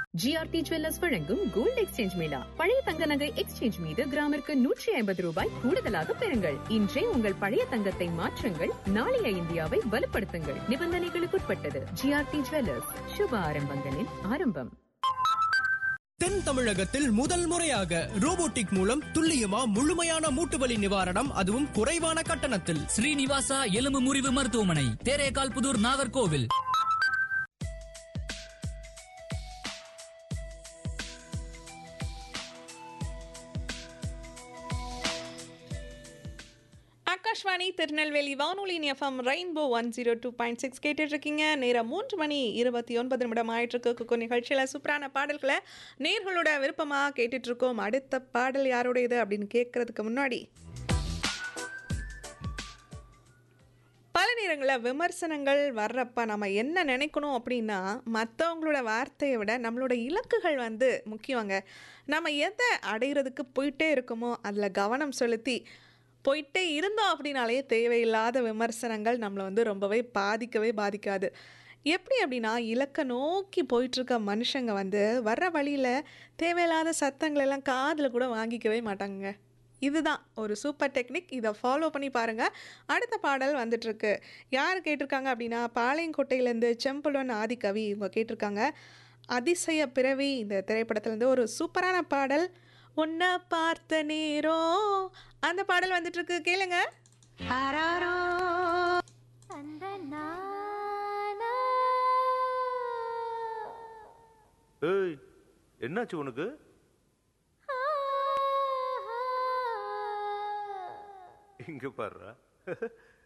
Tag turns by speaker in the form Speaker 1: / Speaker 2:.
Speaker 1: GRT jewellers வழங்கும் gold exchange mela பழைய தங்க நகை எக்ஸ்சேஞ்ச் மீது கிராமிற்கு நூற்றி ஐம்பது ரூபாய் கூடுதலாக பெறுங்கள் இன்றே உங்கள் பழைய தங்கத்தை மாற்றுங்கள் நாளைய இந்தியாவை வலுப்படுத்துங்கள் நிபந்தனைகளுக்குட்பட்டது ஜிஆர்டி ஜுவல்லர்ஸ் சுப ஆரம்பங்களின் ஆரம்பம்
Speaker 2: தென் தமிழகத்தில் முதல் முறையாக ரோபோட்டிக் மூலம் துல்லியமா முழுமையான மூட்டுவலி நிவாரணம் அதுவும் குறைவான கட்டணத்தில்
Speaker 3: ஸ்ரீனிவாசா எலும்பு முறிவு மருத்துவமனை தேரேகால் புதூர் நாகர்கோவில்
Speaker 4: ஆகாஷ்வாணி திருநெல்வேலி வானொலி FM rainbow one zero two point six கேட்டுட்டு இருக்கீங்க நேரம் மூன்று மணி இருபத்தி ஒன்பது நிமிடம் ஆயிட்டிருக்கு குக்கு நிகழ்ச்சியில் சூப்பரான பாடல்களை நேர்களோட விருப்பமாக கேட்டுட்டு இருக்கோம் அடுத்த பாடல் யாரோடையது அப்படின்னு கேட்கறதுக்கு முன்னாடி பல நேரங்களில் விமர்சனங்கள் வர்றப்ப நம்ம என்ன நினைக்கணும் அப்படின்னா மற்றவங்களோட வார்த்தையை விட நம்மளோட இலக்குகள் வந்து முக்கியங்க நம்ம எதை அடையிறதுக்கு போயிட்டே இருக்கோமோ அதில் கவனம் செலுத்தி போயிட்டே இருந்தோம் அப்படின்னாலே தேவையில்லாத விமர்சனங்கள் நம்மளை வந்து ரொம்பவே பாதிக்கவே பாதிக்காது எப்படி அப்படின்னா இலக்கை நோக்கி போயிட்டுருக்க மனுஷங்க வந்து வர்ற வழியில் தேவையில்லாத சத்தங்கள் எல்லாம் காதில் கூட வாங்கிக்கவே மாட்டாங்க இதுதான் ஒரு சூப்பர் டெக்னிக் இதை ஃபாலோ பண்ணி பாருங்கள் அடுத்த பாடல் வந்துட்டுருக்கு யார் கேட்டிருக்காங்க அப்படின்னா பாளையங்கோட்டையிலேருந்து செம்புலன் ஆதிகவி இவங்க கேட்டிருக்காங்க அதிசய பிறவி இந்த திரைப்படத்துலேருந்து ஒரு சூப்பரான பாடல் உன்னை பார்த்த நேரம் அந்த பாடல் வந்துட்டுருக்கு கேளுங்க
Speaker 5: அந்த நானா
Speaker 6: ஏய் என்னாச்சு உனக்கு இங்க பாருடா